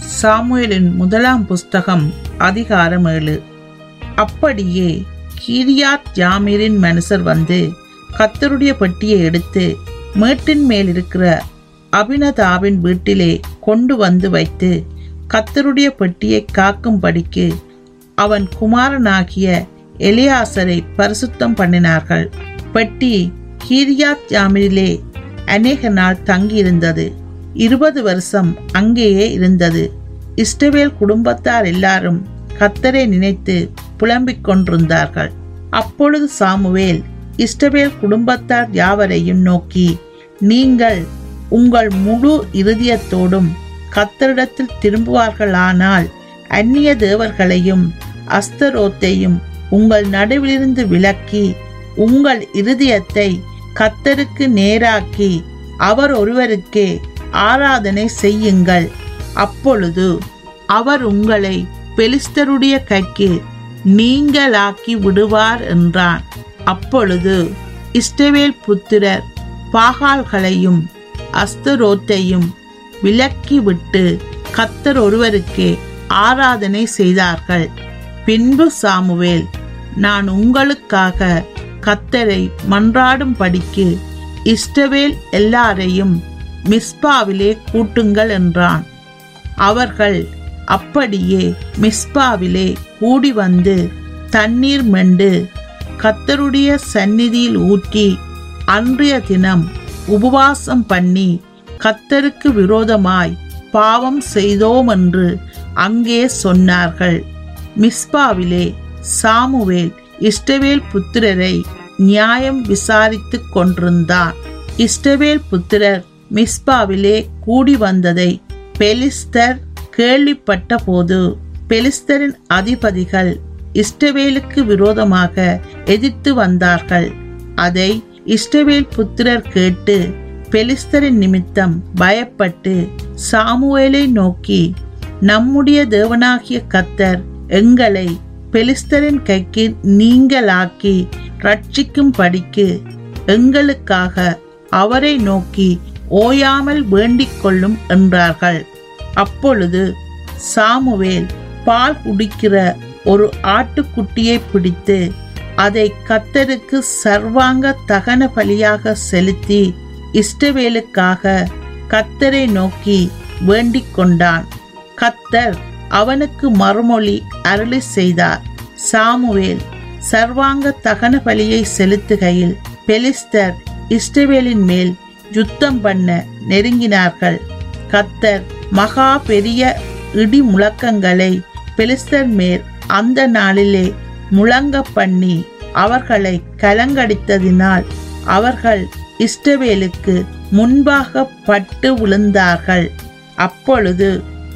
சாமுவேலின் முதலாம் புஸ்தகம் அதிகாரம் ஏழு அப்படியே கீரியாத் ஜாமீரின் மனுஷர் வந்து கத்தருடைய பெட்டியை எடுத்து மேட்டின் மேல் இருக்கிற அபினதாவின் வீட்டிலே கொண்டு வந்து வைத்து கத்தருடைய பெட்டியை காக்கும்படிக்கு அவன் குமாரனாகிய எலியாசரை பரிசுத்தம் பண்ணினார்கள் பெட்டி கீரியாத் ஜாமீரிலே அநேக நாள் தங்கியிருந்தது இருபது வருஷம் அங்கேயே இருந்தது இஸ்டவேல் குடும்பத்தார் எல்லாரும் கத்தரை நினைத்து புலம்பிக் கொண்டிருந்தார்கள் அப்பொழுது சாமுவேல் இஸ்டவேல் குடும்பத்தார் யாவரையும் நோக்கி நீங்கள் உங்கள் முழு இருதயத்தோடும் கத்தரிடத்தில் திரும்புவார்களானால் அந்நிய தேவர்களையும் அஸ்தரோத்தையும் உங்கள் நடுவிலிருந்து விலக்கி உங்கள் இருதயத்தை கத்தருக்கு நேராக்கி அவர் ஒருவருக்கே ஆராதனை செய்யுங்கள் அப்பொழுது அவர் உங்களை பெலிஸ்தருடைய கைக்கு நீங்களாக்கி விடுவார் என்றான் அப்பொழுது இஸ்டவேல் புத்திரர் பாகால்களையும் அஸ்தரோத்தையும் விலக்கி விட்டு கத்தர் ஒருவருக்கே ஆராதனை செய்தார்கள் பின்பு சாமுவேல் நான் உங்களுக்காக கத்தரை மன்றாடும் படிக்கு இஸ்டவேல் எல்லாரையும் மிஸ்பாவிலே கூட்டுங்கள் என்றான் அவர்கள் அப்படியே மிஸ்பாவிலே கூடி வந்து தண்ணீர் மெண்டு கத்தருடைய சந்நிதியில் ஊற்றி அன்றைய தினம் உபவாசம் பண்ணி கத்தருக்கு விரோதமாய் பாவம் செய்தோம் என்று அங்கே சொன்னார்கள் மிஸ்பாவிலே சாமுவேல் இஷ்டவேல் புத்திரரை நியாயம் விசாரித்துக் கொண்டிருந்தான் இஷ்டவேல் புத்திரர் மிஸ்பாவிலே கூடி வந்ததை பெலிஸ்தர் கேள்விப்பட்ட போது பெலிஸ்தரின் அதிபதிகள் இஷ்டவேலுக்கு விரோதமாக எதிர்த்து வந்தார்கள் அதை இஷ்டவேல் புத்திரர் கேட்டு பெலிஸ்தரின் நிமித்தம் பயப்பட்டு சாமுவேலை நோக்கி நம்முடைய தேவனாகிய கத்தர் எங்களை பெலிஸ்தரின் கைக்கு நீங்களாக்கி ரட்சிக்கும் படிக்கு எங்களுக்காக அவரை நோக்கி ஓயாமல் வேண்டிக் கொள்ளும் என்றார்கள் அப்பொழுது சாமுவேல் பால் குடிக்கிற ஒரு ஆட்டுக்குட்டியை பிடித்து அதை கத்தருக்கு சர்வாங்க தகன பலியாக செலுத்தி இஷ்டவேலுக்காக கத்தரை நோக்கி வேண்டிக் கொண்டான் கத்தர் அவனுக்கு மறுமொழி அருளி செய்தார் சாமுவேல் சர்வாங்க தகன பலியை செலுத்துகையில் பெலிஸ்தர் இஸ்ரவேலின் மேல் யுத்தம் பண்ண நெருங்கினார்கள் கத்தர் மகா பெரிய இடி முழக்கங்களை பெலிஸ்தர் மேல் அந்த நாளிலே முழங்க பண்ணி அவர்களை கலங்கடித்ததினால் அவர்கள் இஸ்டவேலுக்கு முன்பாக பட்டு விழுந்தார்கள் அப்பொழுது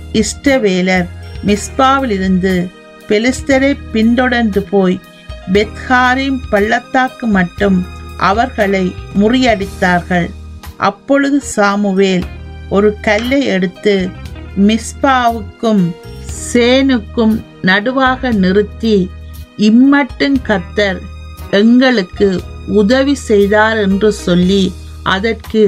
இஷ்டவேலர் மிஸ்பாவிலிருந்து பெலிஸ்தரை பின்தொடர்ந்து போய் பெத்ஹாரிம் பள்ளத்தாக்கு மட்டும் அவர்களை முறியடித்தார்கள் அப்பொழுது சாமுவேல் ஒரு கல்லை எடுத்து மிஸ்பாவுக்கும் சேனுக்கும் நடுவாக நிறுத்தி இம்மட்டும் கத்தர் எங்களுக்கு உதவி செய்தார் என்று சொல்லி அதற்கு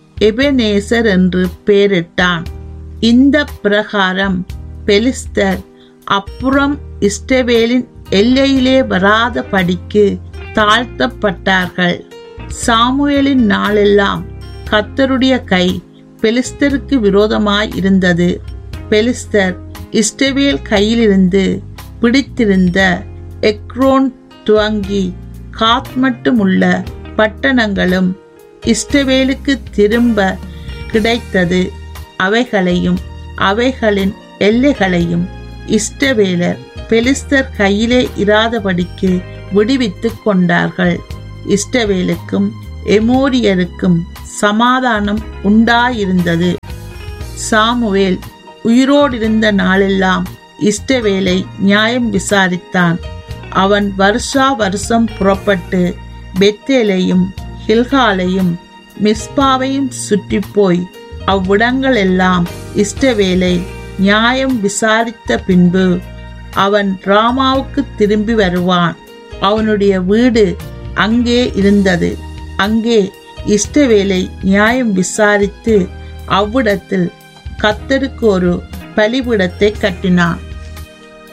எபெனேசர் என்று பெயரிட்டான் இந்த பிரகாரம் பெலிஸ்தர் அப்புறம் இஸ்டவேலின் எல்லையிலே வராத படிக்கு தாழ்த்தப்பட்டார்கள் சாமுவேலின் நாளெல்லாம் கத்தருடைய கை பெலிஸ்தருக்கு விரோதமாய் இருந்தது பெலிஸ்தர் இஸ்டவேல் கையிலிருந்து பிடித்திருந்த எக்ரோன் துவங்கி காத் மட்டுமுள்ள பட்டணங்களும் இஸ்டவேலுக்கு திரும்ப கிடைத்தது அவைகளையும் அவைகளின் எல்லைகளையும் இஷ்டவேலர் பெலிஸ்தர் கையிலே இராதபடிக்கு விடுவித்துக் கொண்டார்கள் இஷ்டவேலுக்கும் எமோரியருக்கும் சமாதானம் உண்டாயிருந்தது சாமுவேல் உயிரோடிருந்த நாளெல்லாம் இஷ்டவேலை நியாயம் விசாரித்தான் அவன் வருஷா வருஷம் புறப்பட்டு பெத்தேலையும் ஹில்காலையும் மிஸ்பாவையும் சுற்றி போய் அவ்விடங்கள் எல்லாம் இஷ்டவேலை நியாயம் விசாரித்த பின்பு அவன் ராமாவுக்கு திரும்பி வருவான் அவனுடைய வீடு அங்கே இருந்தது அங்கே இஷ்டவேலை நியாயம் விசாரித்து அவ்விடத்தில் கத்தருக்கு ஒரு பலிபீடத்தை கட்டினான்